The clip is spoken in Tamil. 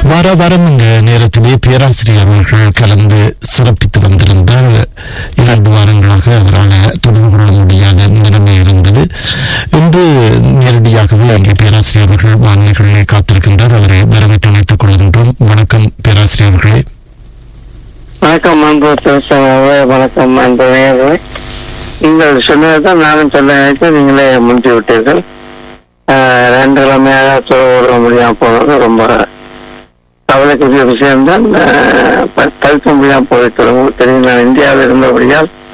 வார வாரம் இந்த நேரத்திலே பேராசிரியர் அவர்கள் கலந்து சிறப்பித்து வந்திருந்தால் இரண்டு வாரங்களாக அவரால் தொடர்பு கொள்ள முடியாத நிலைமை இருந்தது இன்று நேரடியாகவே இங்கே பேராசிரியர் அவர்கள் வானிலைகளிலே காத்திருக்கின்றார் அவரை வரவேற்று அழைத்துக் கொள்கின்றோம் வணக்கம் பேராசிரியர் அவர்களே வணக்கம் அன்பு திருச்சனாவே வணக்கம் அன்பு நேயர்களே நீங்கள் சொன்னதுதான் நானும் சொல்ல நினைத்து நீங்களே முடித்து விட்டீர்கள் ஆஹ் ரெண்டு கிழமையாக சொல்ல முடியாம போனது ரொம்ப கவலைக்குரிய விஷயம்தான் ஆஹ் ப- தவிர்க்க முடியாம போயிட்டு உங்களுக்கு தெரியும் நான் இந்தியாவில் இருந்தபடியால்